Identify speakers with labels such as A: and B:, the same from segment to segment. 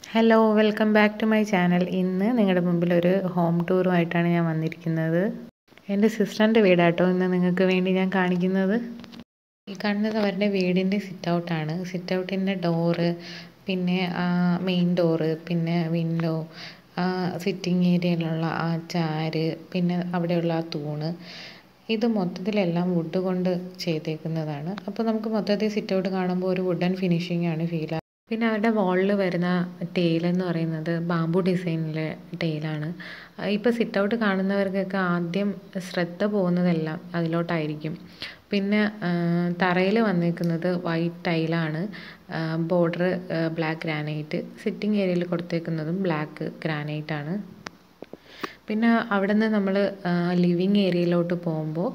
A: hello welcome back to my channel ഇന്ന് നിങ്ങളുടെ മുമ്പിൽ ഒരു ഹോം ടൂറുമായിട്ടാണ് ഞാൻ വന്നിരിക്കുന്നത് എൻ്റെ സിസ്റ്ററിൻ്റെ വീടാട്ടോ ഇന്ന് നിങ്ങൾക്ക് വേണ്ടി ഞാൻ കാണിക്കുന്നത് ഈ കാണുന്നത് അവരുടെ വീടിൻ്റെ സിറ്റ് ഔട്ടാണ് സിറ്റ് ഔട്ടിൻ്റെ ഡോറ് പിന്നെ മെയിൻ ഡോറ് പിന്നെ വിൻഡോ സിറ്റിംഗ് ഏരിയയിലുള്ള ആ ചാര് പിന്നെ അവിടെയുള്ള ആ തൂണ് ഇത് മൊത്തത്തിലെല്ലാം വുഡ് കൊണ്ട് ചെയ്തേക്കുന്നതാണ് അപ്പോൾ നമുക്ക് മൊത്തത്തിൽ സിറ്റ് ഔട്ട് കാണുമ്പോൾ ഒരു വുഡൻ ഫിനിഷിംഗ് ആണ് ഫീൽ പിന്നെ അവരുടെ വാളിൽ വരുന്ന ടെയിൽ എന്ന് പറയുന്നത് ബാംബു ഡിസൈനിലെ ടെയിലാണ് ഇപ്പോൾ സിറ്റ് ഔട്ട് കാണുന്നവർക്കൊക്കെ ആദ്യം ശ്രദ്ധ പോകുന്നതെല്ലാം അതിലോട്ടായിരിക്കും പിന്നെ തറയിൽ വന്നിരിക്കുന്നത് വൈറ്റ് ടൈലാണ് ബോർഡർ ബ്ലാക്ക് ഗ്രാനൈറ്റ് സിറ്റിംഗ് ഏരിയയിൽ കൊടുത്തേക്കുന്നതും ബ്ലാക്ക് ഗ്രാനൈറ്റ് ആണ് പിന്നെ അവിടെ നിന്ന് നമ്മൾ ലിവിങ് ഏരിയയിലോട്ട് പോകുമ്പോൾ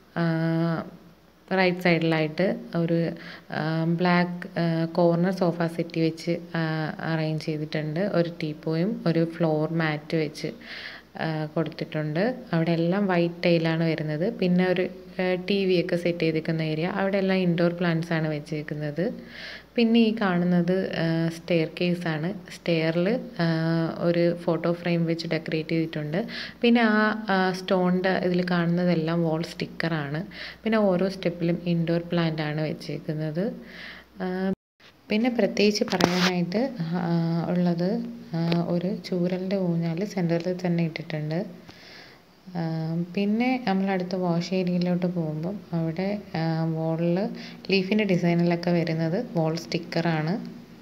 A: റൈറ്റ് സൈഡിലായിട്ട് ഒരു ബ്ലാക്ക് കോർണർ സോഫ സെറ്റ് വെച്ച് അറേഞ്ച് ചെയ്തിട്ടുണ്ട് ഒരു ടീപ്പോയും ഒരു ഫ്ലോർ മാറ്റ് വെച്ച് കൊടുത്തിട്ടുണ്ട് അവിടെ എല്ലാം വൈറ്റ് ടൈലാണ് വരുന്നത് പിന്നെ ഒരു ടി വി ഒക്കെ സെറ്റ് ചെയ്തിരിക്കുന്ന ഏരിയ അവിടെ എല്ലാം ഇൻഡോർ പ്ലാന്റ്സ് ആണ് വെച്ചേക്കുന്നത് പിന്നെ ഈ കാണുന്നത് സ്റ്റെയർ കേസ് ആണ് സ്റ്റെയറിൽ ഒരു ഫോട്ടോ ഫ്രെയിം വെച്ച് ഡെക്കറേറ്റ് ചെയ്തിട്ടുണ്ട് പിന്നെ ആ സ്റ്റോണിൻ്റെ ഇതിൽ കാണുന്നതെല്ലാം വാൾ സ്റ്റിക്കറാണ് പിന്നെ ഓരോ സ്റ്റെപ്പിലും ഇൻഡോർ പ്ലാന്റ് ആണ് വെച്ചേക്കുന്നത് പിന്നെ പ്രത്യേകിച്ച് പറയാനായിട്ട് ഉള്ളത് ഒരു ചൂരലിൻ്റെ ഊഞ്ഞാൽ സെൻറ്ററിൽ തന്നെ ഇട്ടിട്ടുണ്ട് പിന്നെ നമ്മൾ അടുത്ത വാഷ് ഏരിയയിലോട്ട് പോകുമ്പം അവിടെ വാളിൽ ലീഫിൻ്റെ ഡിസൈനിലൊക്കെ വരുന്നത് വാൾ സ്റ്റിക്കറാണ്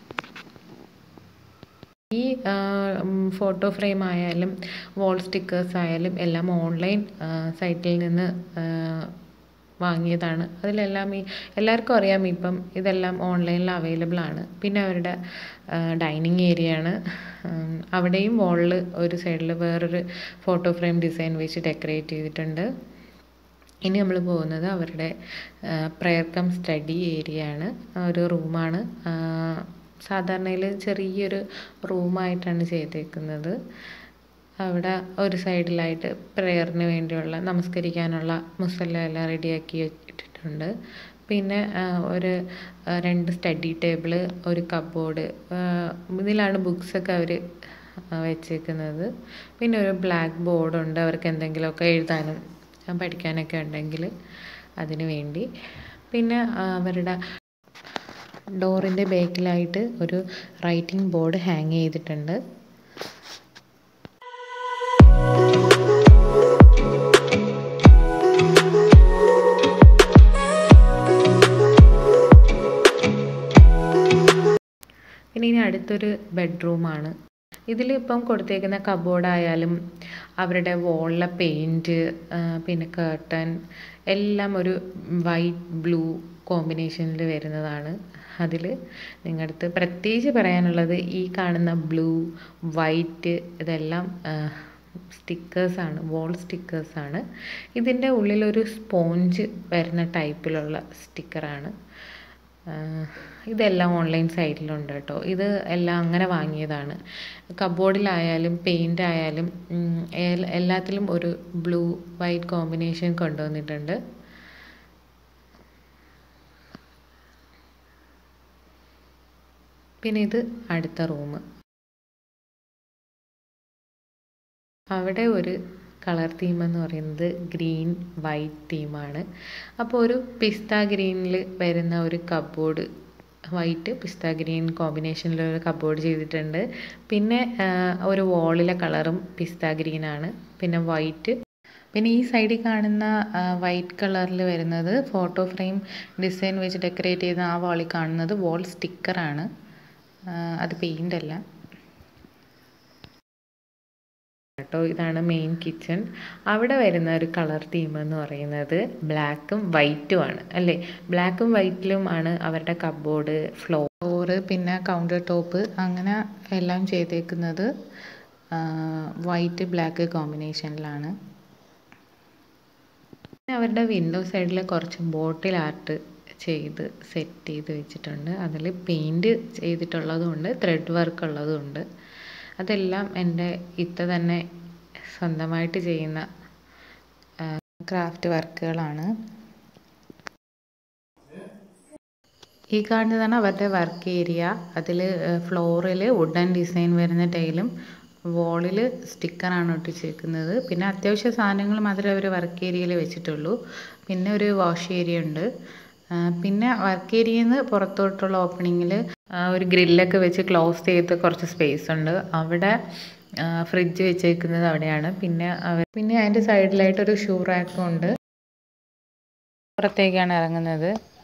A: ഈ ഫോട്ടോ ഫ്രെയിം ആയാലും വാൾ സ്റ്റിക്കേഴ്സ് ആയാലും എല്ലാം ഓൺലൈൻ സൈറ്റിൽ നിന്ന് വാങ്ങിയതാണ് അതിലെല്ലാം ഈ എല്ലാവർക്കും അറിയാം ഇപ്പം ഇതെല്ലാം ഓൺലൈനിൽ അവൈലബിൾ ആണ് പിന്നെ അവരുടെ ഡൈനിങ് ഏരിയ ആണ് അവിടെയും വാളിൽ ഒരു സൈഡിൽ വേറൊരു ഫോട്ടോ ഫ്രെയിം ഡിസൈൻ വെച്ച് ഡെക്കറേറ്റ് ചെയ്തിട്ടുണ്ട് ഇനി നമ്മൾ പോകുന്നത് അവരുടെ പ്രെയർ കം സ്റ്റഡി ഏരിയ ആണ് ഒരു റൂമാണ് സാധാരണയിൽ ചെറിയൊരു റൂമായിട്ടാണ് ചെയ്തേക്കുന്നത് അവിടെ ഒരു സൈഡിലായിട്ട് പ്രെയറിന് വേണ്ടിയുള്ള നമസ്കരിക്കാനുള്ള മുസല്ല എല്ലാം റെഡിയാക്കി ഇട്ടിട്ടുണ്ട് പിന്നെ ഒരു രണ്ട് സ്റ്റഡി ടേബിള് ഒരു കബോർഡ് ഇതിലാണ് ബുക്സൊക്കെ അവർ വെച്ചേക്കുന്നത് പിന്നെ ഒരു ബ്ലാക്ക് ബോർഡുണ്ട് അവർക്ക് എന്തെങ്കിലുമൊക്കെ എഴുതാനും പഠിക്കാനൊക്കെ ഉണ്ടെങ്കിൽ അതിന് വേണ്ടി പിന്നെ അവരുടെ ഡോറിൻ്റെ ബാക്കിലായിട്ട് ഒരു റൈറ്റിംഗ് ബോർഡ് ഹാങ് ചെയ്തിട്ടുണ്ട് പിന്നെ ഇനി അടുത്തൊരു ബെഡ്റൂമാണ് ഇതിൽ ഇപ്പം കൊടുത്തേക്കുന്ന കബോർഡായാലും അവരുടെ വോളിലെ പെയിൻറ്റ് പിന്നെ കേർട്ടൻ എല്ലാം ഒരു വൈറ്റ് ബ്ലൂ കോമ്പിനേഷനിൽ വരുന്നതാണ് അതിൽ നിങ്ങളുടെ അടുത്ത് പ്രത്യേകിച്ച് പറയാനുള്ളത് ഈ കാണുന്ന ബ്ലൂ വൈറ്റ് ഇതെല്ലാം സ്റ്റിക്കേഴ്സാണ് വോൾ സ്റ്റിക്കേഴ്സാണ് ഇതിൻ്റെ ഉള്ളിലൊരു സ്പോഞ്ച് വരുന്ന ടൈപ്പിലുള്ള സ്റ്റിക്കറാണ് ഇതെല്ലാം ഓൺലൈൻ സൈറ്റിലുണ്ട് കേട്ടോ ഇത് എല്ലാം അങ്ങനെ വാങ്ങിയതാണ് കബോർഡിലായാലും പെയിൻ്റ് ആയാലും എല്ലാത്തിലും ഒരു ബ്ലൂ വൈറ്റ് കോമ്പിനേഷൻ കൊണ്ടുവന്നിട്ടുണ്ട് പിന്നെ ഇത് അടുത്ത റൂം അവിടെ ഒരു കളർ തീം എന്ന് പറയുന്നത് ഗ്രീൻ വൈറ്റ് തീമാണ് അപ്പോൾ ഒരു പിസ്ത ഗ്രീനിൽ വരുന്ന ഒരു കബോർഡ് വൈറ്റ് പിസ്ത ഗ്രീൻ കോമ്പിനേഷനിൽ ഒരു കബോർഡ് ചെയ്തിട്ടുണ്ട് പിന്നെ ഒരു വോളിലെ കളറും പിസ്ത ഗ്രീനാണ് പിന്നെ വൈറ്റ് പിന്നെ ഈ സൈഡിൽ കാണുന്ന വൈറ്റ് കളറിൽ വരുന്നത് ഫോട്ടോ ഫ്രെയിം ഡിസൈൻ വെച്ച് ഡെക്കറേറ്റ് ചെയ്ത ആ വാളിൽ കാണുന്നത് വാൾ സ്റ്റിക്കറാണ് അത് പെയിൻ്റ് അല്ല കേട്ടോ ഇതാണ് മെയിൻ കിച്ചൺ അവിടെ വരുന്ന ഒരു കളർ തീം എന്ന് പറയുന്നത് ബ്ലാക്കും വൈറ്റും ആണ് അല്ലേ ബ്ലാക്കും വൈറ്റിലും ആണ് അവരുടെ കബോർഡ് ഫ്ലോറ് പിന്നെ കൗണ്ടർ ടോപ്പ് അങ്ങനെ എല്ലാം ചെയ്തേക്കുന്നത് വൈറ്റ് ബ്ലാക്ക് കോമ്പിനേഷനിലാണ് അവരുടെ വിൻഡോ സൈഡിൽ കുറച്ച് ബോട്ടിൽ ആർട്ട് ചെയ്ത് സെറ്റ് ചെയ്ത് വെച്ചിട്ടുണ്ട് അതിൽ പെയിൻറ് ചെയ്തിട്ടുള്ളതുകൊണ്ട് ത്രെഡ് വർക്ക് ഉള്ളതുകൊണ്ട് അതെല്ലാം എൻ്റെ ഇത്ത തന്നെ സ്വന്തമായിട്ട് ചെയ്യുന്ന ക്രാഫ്റ്റ് വർക്കുകളാണ് ഈ കാണുന്നതാണ് അവരുടെ വർക്ക് ഏരിയ അതിൽ ഫ്ലോറിൽ വുഡൻ ഡിസൈൻ വരുന്ന ടൈലും വോളിൽ സ്റ്റിക്കറാണ് ഒട്ടിച്ചേക്കുന്നത് പിന്നെ അത്യാവശ്യ സാധനങ്ങൾ മാത്രമേ അവർ വർക്ക് ഏരിയയിൽ വെച്ചിട്ടുള്ളൂ പിന്നെ ഒരു വാഷ് ഏരിയ ഉണ്ട് ആ, പിന്നെ വർക്ക് ഏരിയയിൽ നിന്ന് പുറത്തോട്ടുള്ള ഓപ്പണിങ്ങിൽ ഒരു ഗ്രില്ലൊക്കെ വെച്ച് ക്ലോസ് ചെയ്ത് കുറച്ച് സ്പേസ് ഉണ്ട് അവിടെ ഫ്രിഡ്ജ് വെച്ചേക്കുന്നത് അവിടെയാണ് പിന്നെ അവർ പിന്നെ അതിൻ്റെ സൈഡിലായിട്ട് ഒരു ഷൂ റാക്കും ഉണ്ട് പുറത്തേക്കാണ് ഇറങ്ങുന്നത്